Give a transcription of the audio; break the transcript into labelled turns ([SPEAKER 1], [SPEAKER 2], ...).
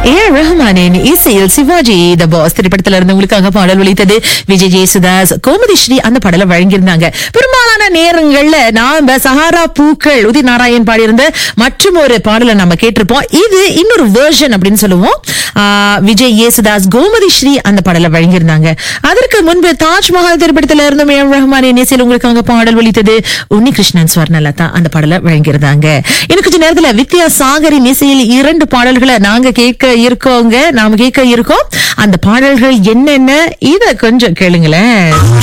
[SPEAKER 1] ஏ ரஹ்மானின் இசையில் சிவாஜி த பாஸ் திரைப்படத்துல இருந்து உங்களுக்காக பாடல் ஒலித்தது விஜய் ஜெயசுதாஸ் கோமதி ஸ்ரீ அந்த பாடலை வழங்கியிருந்தாங்க பெரும்பாலான நேரங்கள்ல நாம சஹாரா பூக்கள் உதித் நாராயண் பாடியிருந்த மற்றும் ஒரு பாடலை நம்ம கேட்டிருப்போம் இது இன்னொரு வேர்ஷன் அப்படின்னு சொல்லுவோம் ஆஹ், விஜய் யேசுதாஸ் கோமதி ஸ்ரீ அந்த பாடலை வழங்கியிருந்தாங்க அதற்கு முன்பு தாஜ்மஹால் திரைப்படத்துல இருந்து ஏ ரஹ்மானின் இசையில் உங்களுக்காக பாடல் ஒலித்தது உன்னிகிருஷ்ணன் ஸ்வர்ணலதா அந்த பாடலை வழங்கியிருந்தாங்க இன்னும் கொஞ்ச நேரத்துல வித்யா சாகரின் இசையில் இரண்டு பாடல்களை நாங்க கேட்க இருக்கோங்க நாம கேட்க இருக்கோம் அந்த பாடல்கள் என்னென்ன இத கொஞ்சம் கேளுங்களேன்